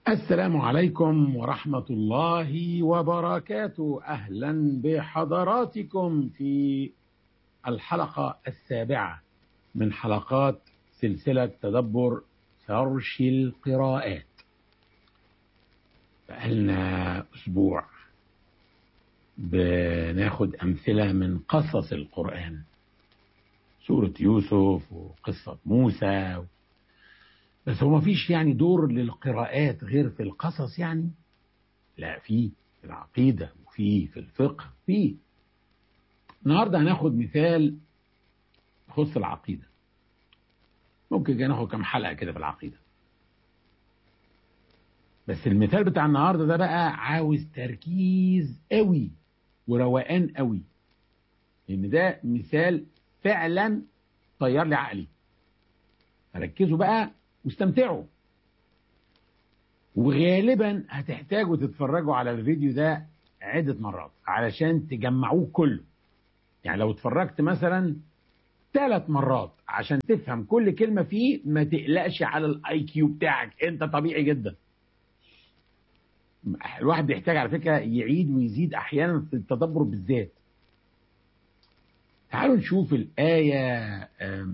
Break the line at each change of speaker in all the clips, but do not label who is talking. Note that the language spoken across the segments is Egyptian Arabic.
السلام عليكم ورحمة الله وبركاته أهلا بحضراتكم في الحلقة السابعة من حلقات سلسلة تدبر فرش القراءات بقالنا أسبوع بناخد أمثلة من قصص القرآن سورة يوسف وقصة موسى بس هو مفيش يعني دور للقراءات غير في القصص يعني لا في في العقيدة وفي في الفقه في النهاردة هناخد مثال يخص العقيدة ممكن كده ناخد كام حلقة كده في العقيدة بس المثال بتاع النهاردة ده بقى عاوز تركيز قوي وروقان قوي لان ده مثال فعلا طير لي عقلي ركزوا بقى واستمتعوا وغالبا هتحتاجوا تتفرجوا على الفيديو ده عدة مرات علشان تجمعوه كله يعني لو اتفرجت مثلا ثلاث مرات عشان تفهم كل كلمة فيه ما تقلقش على الاي كيو بتاعك انت طبيعي جدا الواحد بيحتاج على فكرة يعيد ويزيد احيانا في التدبر بالذات تعالوا نشوف الآية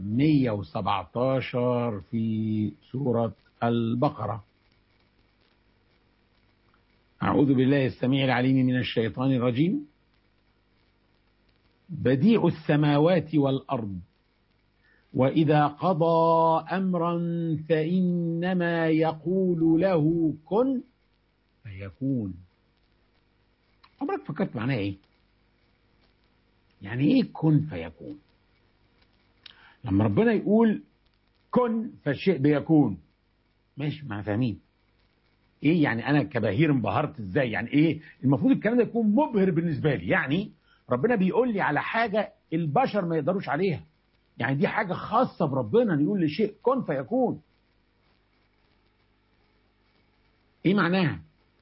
117 في سورة البقرة أعوذ بالله السميع العليم من الشيطان الرجيم بديع السماوات والأرض وإذا قضى أمرا فإنما يقول له كن فيكون عمرك فكرت معناها إيه؟ يعني ايه كن فيكون لما ربنا يقول كن فالشيء بيكون ماشي ما فاهمين ايه يعني انا كبهير انبهرت ازاي يعني ايه المفروض الكلام ده يكون مبهر بالنسبه لي يعني ربنا بيقول لي على حاجه البشر ما يقدروش عليها يعني دي حاجه خاصه بربنا يقول لي شيء كن فيكون ايه معناها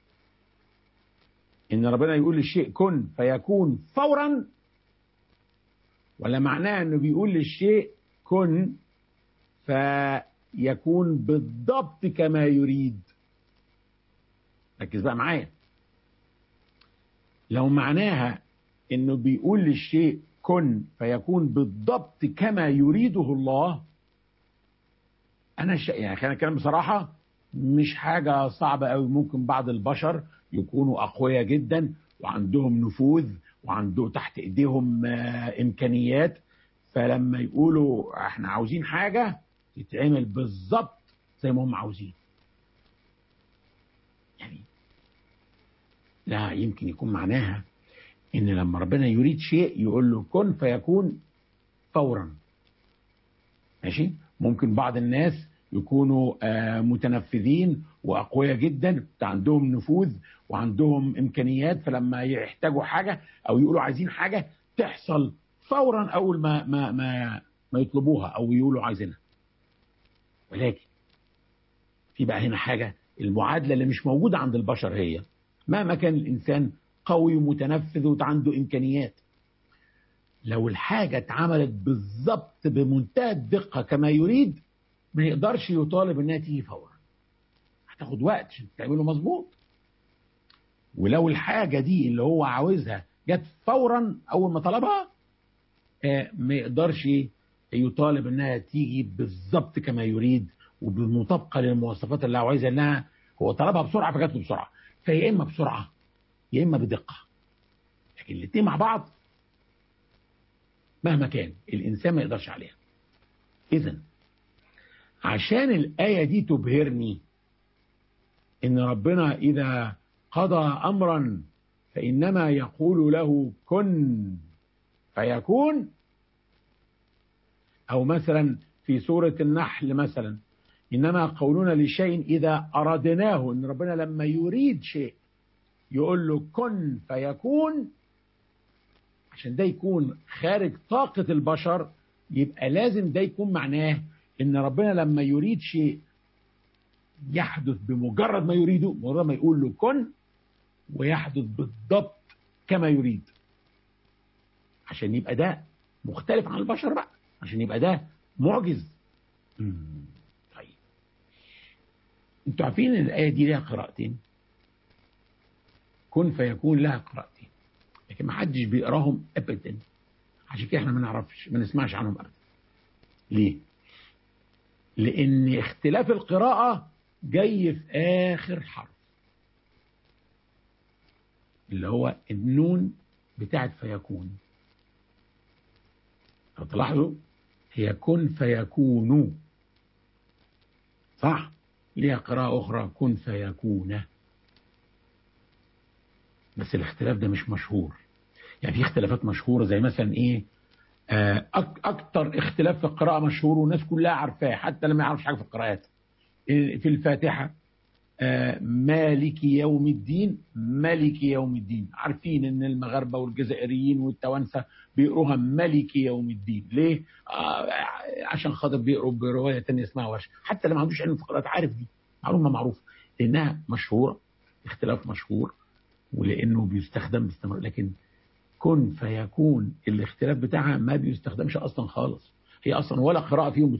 ان ربنا يقول للشيء كن فيكون فورا ولا معناه انه بيقول للشيء كن فيكون بالضبط كما يريد ركز بقى معايا لو معناها انه بيقول للشيء كن فيكون بالضبط كما يريده الله انا ش... يعني خلينا نتكلم بصراحه مش حاجه صعبه قوي ممكن بعض البشر يكونوا اقوياء جدا وعندهم نفوذ وعنده تحت ايديهم امكانيات فلما يقولوا احنا عاوزين حاجه تتعمل بالظبط زي ما هم عاوزين يعني لا يمكن يكون معناها ان لما ربنا يريد شيء يقول له كن فيكون فورا ماشي ممكن بعض الناس يكونوا متنفذين واقوياء جدا عندهم نفوذ وعندهم امكانيات فلما يحتاجوا حاجه او يقولوا عايزين حاجه تحصل فورا اول ما ما ما, ما يطلبوها او يقولوا عايزينها ولكن في بقى هنا حاجه المعادله اللي مش موجوده عند البشر هي مهما كان الانسان قوي ومتنفذ وعنده امكانيات لو الحاجه اتعملت بالظبط بمنتهى الدقه كما يريد ما يقدرش يطالب انها تيجي فورا هتاخد وقت عشان تعمله مظبوط ولو الحاجه دي اللي هو عاوزها جت فورا اول ما طلبها آه ما يقدرش يطالب انها تيجي بالظبط كما يريد وبالمطابقه للمواصفات اللي هو عايزها انها هو طلبها بسرعه فجت له بسرعه فيا اما بسرعه يا اما بدقه لكن الاثنين مع بعض مهما كان الانسان ما يقدرش عليها اذا عشان الآية دي تبهرني إن ربنا إذا قضى أمرا فإنما يقول له كن فيكون أو مثلا في سورة النحل مثلا إنما قولنا لشيء إذا أردناه إن ربنا لما يريد شيء يقول له كن فيكون عشان ده يكون خارج طاقة البشر يبقى لازم ده يكون معناه ان ربنا لما يريد شيء يحدث بمجرد ما يريده مجرد ما يقول له كن ويحدث بالضبط كما يريد عشان يبقى ده مختلف عن البشر بقى عشان يبقى ده معجز طيب انتوا عارفين ان الايه دي لها قراءتين كن فيكون لها قراءتين لكن ما حدش بيقراهم ابدا عشان كده احنا ما نعرفش ما نسمعش عنهم ابدا ليه لان اختلاف القراءه جاي في اخر حرف اللي هو النون بتاعت فيكون لو تلاحظوا هي كن فيكون صح ليها قراءة أخرى كن فيكون بس الاختلاف ده مش مشهور يعني في اختلافات مشهورة زي مثلا إيه آه أكتر اختلاف في القراءة مشهور والناس كلها عارفاه حتى لما يعرفش حاجة في القراءات في الفاتحة آه مالك يوم الدين ملك يوم الدين عارفين ان المغاربه والجزائريين والتوانسه بيقروها ملك يوم الدين ليه آه عشان خاطر بيقروا بروايه ثانيه اسمها ورش حتى اللي ما عندوش علم في القراءات عارف دي معلومه معروفه لانها مشهوره اختلاف مشهور ولانه بيستخدم باستمرار لكن كن فيكون الاختلاف بتاعها ما بيستخدمش اصلا خالص هي اصلا ولا قراءه فيهم